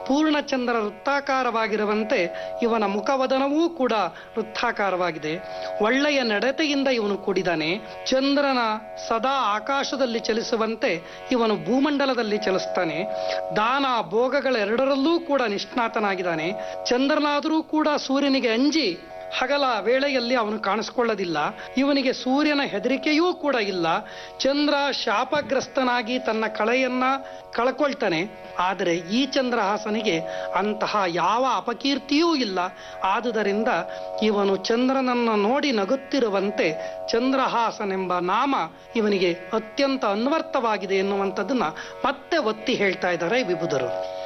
ಪೂರ್ಣಚಂದ್ರ ವೃತ್ತಾಕಾರವಾಗಿರುವಂತೆ ಇವನ ಮುಖವದನವೂ ಕೂಡ ವೃತ್ತಾಕಾರವಾಗಿದೆ ಒಳ್ಳೆಯ ನಡತೆಯಿಂದ ಇವನು ಕೂಡಿದಾನೆ ಚಂದ್ರನ ಸದಾ ಆಕಾಶದಲ್ಲಿ ಚಲಿಸುವಂತೆ ಇವನು ಭೂಮಂಡಲದಲ್ಲಿ ಚಲಿಸ್ತಾನೆ ದಾನ ಭೋಗಗಳೆರಡರಲ್ಲೂ ಕೂಡ ನಿಷ್ಣಾತನಾಗಿದ್ದಾನೆ ಚಂದ್ರನಾದರೂ ಕೂಡ ಸೂರ್ಯನಿಗೆ ಅಂಜಿ ಹಗಲ ವೇಳೆಯಲ್ಲಿ ಅವನು ಕಾಣಿಸ್ಕೊಳ್ಳೋದಿಲ್ಲ ಇವನಿಗೆ ಸೂರ್ಯನ ಹೆದರಿಕೆಯೂ ಕೂಡ ಇಲ್ಲ ಚಂದ್ರ ಶಾಪಗ್ರಸ್ತನಾಗಿ ತನ್ನ ಕಳೆಯನ್ನ ಕಳ್ಕೊಳ್ತಾನೆ ಆದರೆ ಈ ಚಂದ್ರಹಾಸನಿಗೆ ಅಂತಹ ಯಾವ ಅಪಕೀರ್ತಿಯೂ ಇಲ್ಲ ಆದುದರಿಂದ ಇವನು ಚಂದ್ರನನ್ನು ನೋಡಿ ನಗುತ್ತಿರುವಂತೆ ಚಂದ್ರಹಾಸನೆಂಬ ನಾಮ ಇವನಿಗೆ ಅತ್ಯಂತ ಅನ್ವರ್ಥವಾಗಿದೆ ಎನ್ನುವಂಥದ್ದನ್ನ ಮತ್ತೆ ಒತ್ತಿ ಹೇಳ್ತಾ ಇದ್ದಾರೆ ವಿಭುದರು